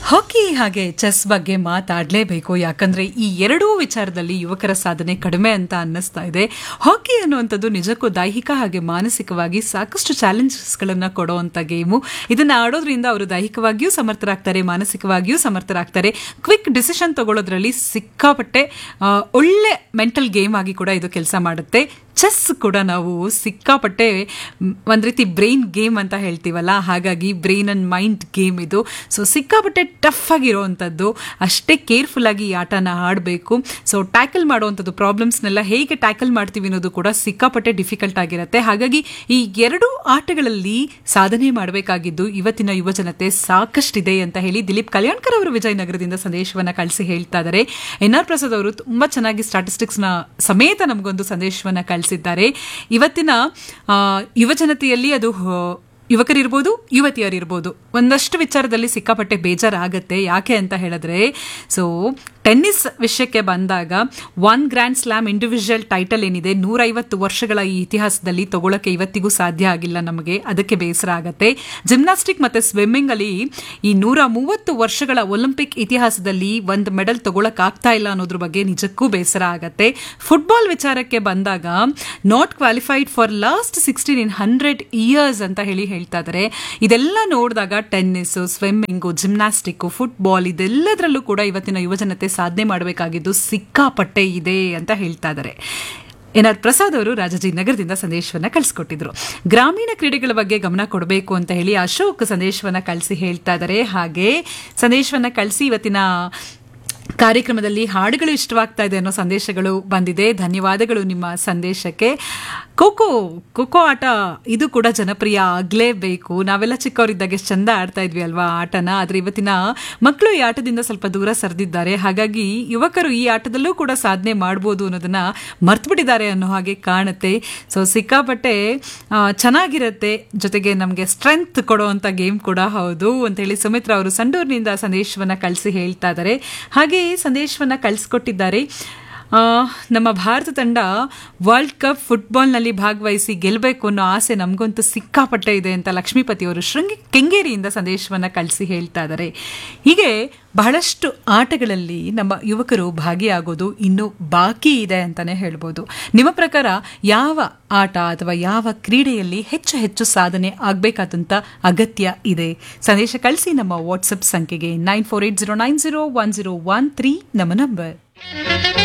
ಹಾಕಿ ಹಾಗೆ ಚೆಸ್ ಬಗ್ಗೆ ಮಾತಾಡಲೇಬೇಕು ಯಾಕಂದ್ರೆ ಈ ಎರಡೂ ವಿಚಾರದಲ್ಲಿ ಯುವಕರ ಸಾಧನೆ ಕಡಿಮೆ ಅಂತ ಅನ್ನಿಸ್ತಾ ಇದೆ ಹಾಕಿ ಅನ್ನುವಂಥದ್ದು ನಿಜಕ್ಕೂ ದೈಹಿಕ ಹಾಗೆ ಮಾನಸಿಕವಾಗಿ ಸಾಕಷ್ಟು ಚಾಲೆಂಜಸ್ಗಳನ್ನು ಕೊಡುವಂಥ ಗೇಮು ಇದನ್ನ ಆಡೋದ್ರಿಂದ ಅವರು ದೈಹಿಕವಾಗಿಯೂ ಸಮರ್ಥರಾಗ್ತಾರೆ ಮಾನಸಿಕವಾಗಿಯೂ ಸಮರ್ಥರಾಗ್ತಾರೆ ಕ್ವಿಕ್ ಡಿಸಿಷನ್ ತಗೊಳ್ಳೋದ್ರಲ್ಲಿ ಸಿಕ್ಕಾಪಟ್ಟೆ ಆ, ಒಳ್ಳೆ ಮೆಂಟಲ್ ಗೇಮ್ ಆಗಿ ಕೂಡ ಇದು ಕೆಲಸ ಮಾಡುತ್ತೆ ಚೆಸ್ ಕೂಡ ನಾವು ಸಿಕ್ಕಾಪಟ್ಟೆ ಮ್, ಒಂದ್ ರೀತಿ ಬ್ರೈನ್ ಗೇಮ್ ಅಂತ ಹೇಳ್ತೀವಲ್ಲ ಹಾಗಾಗಿ ಬ್ರೈನ್ ಅಂಡ್ ಮೈಂಡ್ ಗೇಮ್ ಇದು ಸೊ ಸಿಕ್ಕಾಪಟ್ಟೆ ಟಫ್ ಆಗಿರುವಂಥದ್ದು ಅಷ್ಟೇ ಕೇರ್ಫುಲ್ ಆಗಿ ಈ ಆಟನ ಆಡಬೇಕು ಸೊ ಟ್ಯಾಕಲ್ ಮಾಡುವಂಥದ್ದು ಪ್ರಾಬ್ಲಮ್ಸ್ನೆಲ್ಲ ಹೇಗೆ ಟ್ಯಾಕಲ್ ಮಾಡ್ತೀವಿ ಅನ್ನೋದು ಕೂಡ ಸಿಕ್ಕಾಪಟ್ಟೆ ಡಿಫಿಕಲ್ಟ್ ಆಗಿರುತ್ತೆ ಹಾಗಾಗಿ ಈ ಎರಡು ಆಟಗಳಲ್ಲಿ ಸಾಧನೆ ಮಾಡಬೇಕಾಗಿದ್ದು ಇವತ್ತಿನ ಯುವ ಜನತೆ ಸಾಕಷ್ಟಿದೆ ಅಂತ ಹೇಳಿ ದಿಲೀಪ್ ಕಲ್ಯಾಣ್ಕರ್ ಅವರು ವಿಜಯನಗರದಿಂದ ಸಂದೇಶವನ್ನ ಕಳಿಸಿ ಹೇಳ್ತಾ ಇದ್ದಾರೆ ಎನ್ ಆರ್ ಪ್ರಸಾದ್ ಅವರು ತುಂಬಾ ಚೆನ್ನಾಗಿ ಸ್ಟಾಟಿಸ್ಟಿಕ್ಸ್ ನ ಸಮೇತ ನಮಗೊಂದು ಸಂದೇಶವನ್ನ ಕಳಿಸಿದ್ದಾರೆ ಇವತ್ತಿನ ಆ, ಯುವ ಜನತೆಯಲ್ಲಿ ಅದು ಆ, ಯುವಕರಿರ್ಬೋದು ಯುವತಿಯರಿರ್ಬೋದು ಒಂದಷ್ಟು ವಿಚಾರದಲ್ಲಿ ಸಿಕ್ಕಾಪಟ್ಟೆ ಬೇಜಾರಾಗತ್ತೆ ಯಾಕೆ ಅಂತ ಹೇಳಿದ್ರೆ ಸೊ ಟೆನ್ನಿಸ್ ವಿಷಯಕ್ಕೆ ಬಂದಾಗ one grand slam individual title ಏನಿದೆ ನೂರೈವತ್ತು ವರ್ಷಗಳ ಈ ಇತಿಹಾಸದಲ್ಲಿ ತಗೊಳಕ್ಕೆ ಇವತ್ತಿಗೂ ಸಾಧ್ಯ ಆಗಿಲ್ಲ ನಮಗೆ ಅದಕ್ಕೆ ಬೇಸರ ಆಗತ್ತೆ ಜಿಮ್ನಾಸ್ಟಿಕ್ ಮತ್ತೆ ಸ್ವಿಮ್ಮಿಂಗ್ ಅಲ್ಲಿ ಈ ನೂರ ಮೂವತ್ತು ವರ್ಷಗಳ ಒಲಿಂಪಿಕ್ ಇತಿಹಾಸದಲ್ಲಿ ಒಂದು ಮೆಡಲ್ ತಗೊಳಕ್ ಆಗ್ತಾ ಇಲ್ಲ ಅನ್ನೋದ್ರ ಬಗ್ಗೆ ನಿಜಕ್ಕೂ ಬೇಸರ ಆಗತ್ತೆ ಫುಟ್ಬಾಲ್ ವಿಚಾರಕ್ಕೆ ಬಂದಾಗ not qualified for last sixteen in hundred years ಅಂತ ಹೇಳಿ ಹೇಳ್ತಾ ಇದ್ದಾರೆ ಇದೆಲ್ಲ ನೋಡಿದಾಗ ಟೆನ್ನಿಸ್ ಸ್ವಿಮ್ಮಿಂಗು ಜಿಮ್ನಾಸ್ಟಿಕ್ ಫುಟ್ಬಾಲ್ ಇದೆಲ್ಲದರಲ್ಲೂ ಕೂಡ ಇವತ್ತಿನ ಯುವಜನತೆ ಸಾಧನೆ ಮಾಡಬೇಕಾಗಿದ್ದು ಸಿಕ್ಕಾಪಟ್ಟೆ ಇದೆ ಅಂತ ಹೇಳ್ತಾ ಇದ್ದಾರೆ ಎನ್ ಆರ್ ಪ್ರಸಾದ್ ಅವರು ರಾಜಾಜಿನಗರದಿಂದ ಸಂದೇಶವನ್ನ ಕಳಿಸ್ಕೊಟ್ಟಿದ್ರು ಗ್ರಾಮೀಣ ಕ್ರೀಡೆಗಳ ಬಗ್ಗೆ ಗಮನ ಕೊಡಬೇಕು ಅಂತ ಹೇಳಿ ಅಶೋಕ್ ಸಂದೇಶವನ್ನ ಕಳಿಸಿ ಹೇಳ್ತಾ ಇದ್ದಾರೆ ಹಾಗೆ ಸಂದೇಶವನ್ನ ಕಳಿಸಿ ಇವತ್ತಿನ ಕಾರ್ಯಕ್ರಮದಲ್ಲಿ ಹಾಡುಗಳು ಇಷ್ಟವಾಗ್ತಾ ಇದೆ ಅನ್ನೋ ಸಂದೇಶಗಳು ಬಂದಿದೆ ಧನ್ಯವಾದಗಳು ನಿಮ್ಮ ಸಂದೇಶಕ್ಕೆ ಖೋಖೋ ಖೋಖೋ ಆಟ ಇದು ಕೂಡ ಜನಪ್ರಿಯ ಆಗಲೇಬೇಕು ನಾವೆಲ್ಲ ಚಿಕ್ಕವರಿದ್ದಾಗ ಎಷ್ಟು ಚಂದ ಆಡ್ತಾ ಇದ್ವಿ ಅಲ್ವಾ ಆಟನ ಆದರೆ ಇವತ್ತಿನ ಮಕ್ಕಳು ಈ ಆಟದಿಂದ ಸ್ವಲ್ಪ ದೂರ ಸರಿದಿದ್ದಾರೆ ಹಾಗಾಗಿ ಯುವಕರು ಈ ಆಟದಲ್ಲೂ ಕೂಡ ಸಾಧನೆ ಮಾಡ್ಬೋದು ಅನ್ನೋದನ್ನ ಮರ್ತ್ಬಿಟ್ಟಿದ್ದಾರೆ ಅನ್ನೋ ಹಾಗೆ ಕಾಣುತ್ತೆ ಸೊ ಸಿಕ್ಕಾಪಟ್ಟೆ ಆ, ಚೆನ್ನಾಗಿರುತ್ತೆ ಜೊತೆಗೆ ನಮಗೆ ಸ್ಟ್ರೆಂತ್ ಕೊಡುವಂಥ ಗೇಮ್ ಕೂಡ ಹೌದು ಅಂತ ಹೇಳಿ ಸುಮಿತ್ರಾ ಅವರು ಸಂಡೂರಿನಿಂದ ಸಂದೇಶವನ್ನ ಕಳಿಸಿ ಹೇಳ್ತಾ ಇದ್ದಾರೆ ಹಾಗೆ ಸಂದೇಶವನ್ನ ಕಳಿಸ್ಕೊಟ್ಟಿದ್ದಾರೆ ಆ, ನಮ್ಮ ಭಾರತ ತಂಡ ವರ್ಲ್ಡ್ ಕಪ್ ಫುಟ್ಬಾಲ್ನಲ್ಲಿ ಭಾಗವಹಿಸಿ ಗೆಲ್ಲಬೇಕು ಅನ್ನೋ ಆಸೆ ನಮಗಂತೂ ಸಿಕ್ಕಾಪಟ್ಟೆ ಇದೆ ಅಂತ ಲಕ್ಷ್ಮೀಪತಿ ಅವರು ಶೃಂಗಿ ಕೆಂಗೇರಿಯಿಂದ ಸಂದೇಶವನ್ನ ಕಳಿಸಿ ಹೇಳ್ತಾ ಇದ್ದಾರೆ ಹೀಗೆ ಬಹಳಷ್ಟು ಆಟಗಳಲ್ಲಿ ನಮ್ಮ ಯುವಕರು ಭಾಗಿಯಾಗೋದು ಇನ್ನೂ ಬಾಕಿ ಇದೆ ಅಂತಾನೆ ಹೇಳ್ಬೋದು ನಿಮ್ಮ ಪ್ರಕಾರ ಯಾವ ಆಟ ಅಥವಾ ಯಾವ ಕ್ರೀಡೆಯಲ್ಲಿ ಹೆಚ್ಚು ಹೆಚ್ಚು ಸಾಧನೆ ಆಗಬೇಕಾದಂಥ ಅಗತ್ಯ ಇದೆ ಸಂದೇಶ ಕಳಿಸಿ ನಮ್ಮ ವಾಟ್ಸಪ್ ಸಂಖ್ಯೆಗೆ nine four eight zero nine zero one zero one three ನಮ್ಮ ನಂಬರ್